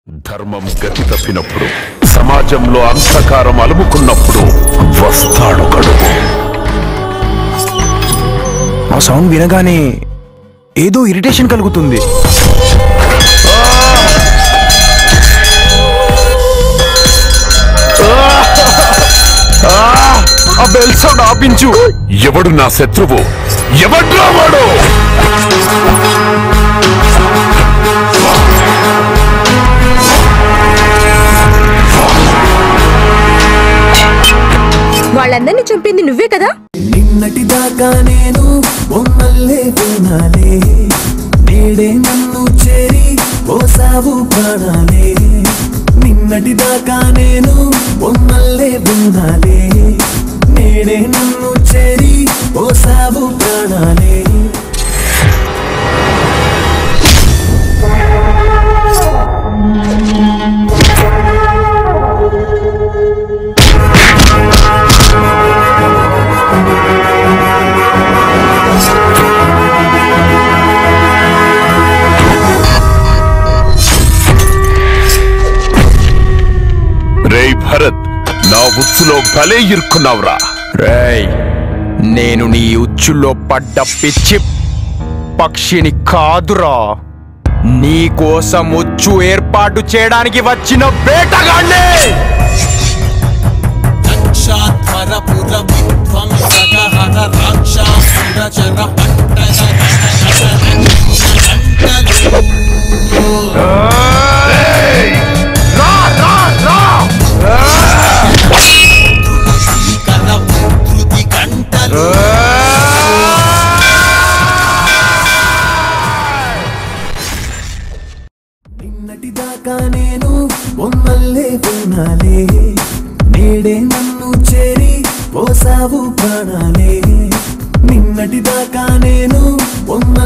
ధర్మం గతి తప్పినప్పుడు సమాజంలో అంధకారం అలుముకున్నప్పుడు వస్తాడొకడు ఆ సౌండ్ వినగానే ఏదో ఇరిటేషన్ కలుగుతుంది ఆ బెల్ సౌండ్ ఆపించు ఎవడు నా శత్రువు ఎవడ్రా వాడు వాళ్ళందరినీ చంపింది నువ్వే కదా నిన్నటి దాకా నేను బొమ్మల్లే వినాలే నేడే నన్ను చేరి పోసావు ప్రాణాలే నిన్నటి దాకా నేను బొమ్మల్లే వినాలే నేడే నన్ను చేరి పోసావు ప్రాణాలే రేయ్ భరత్ నా ఉచ్చులో భలే ఇరుక్కున్నావురా రేయ్ నేను నీ ఉచ్చులో పడ్డ పిచ్చి పక్షిని కాదురా నీ కోసం ఉచ్చు ఏర్పాటు చేయడానికి వచ్చిన వేటగాడిని రక్షాధ్వర పుర విధ్వంసక హర రాక్షాసుర చర పట్టణ కర ఉద్ధృతి గంటలు నిన్నటి దాకా నేను బొమ్మల్లే వినాలే నేడే నన్ను చేరి పోసావు ప్రాణాలే నిన్నటి దాకా నేను బొమ్మ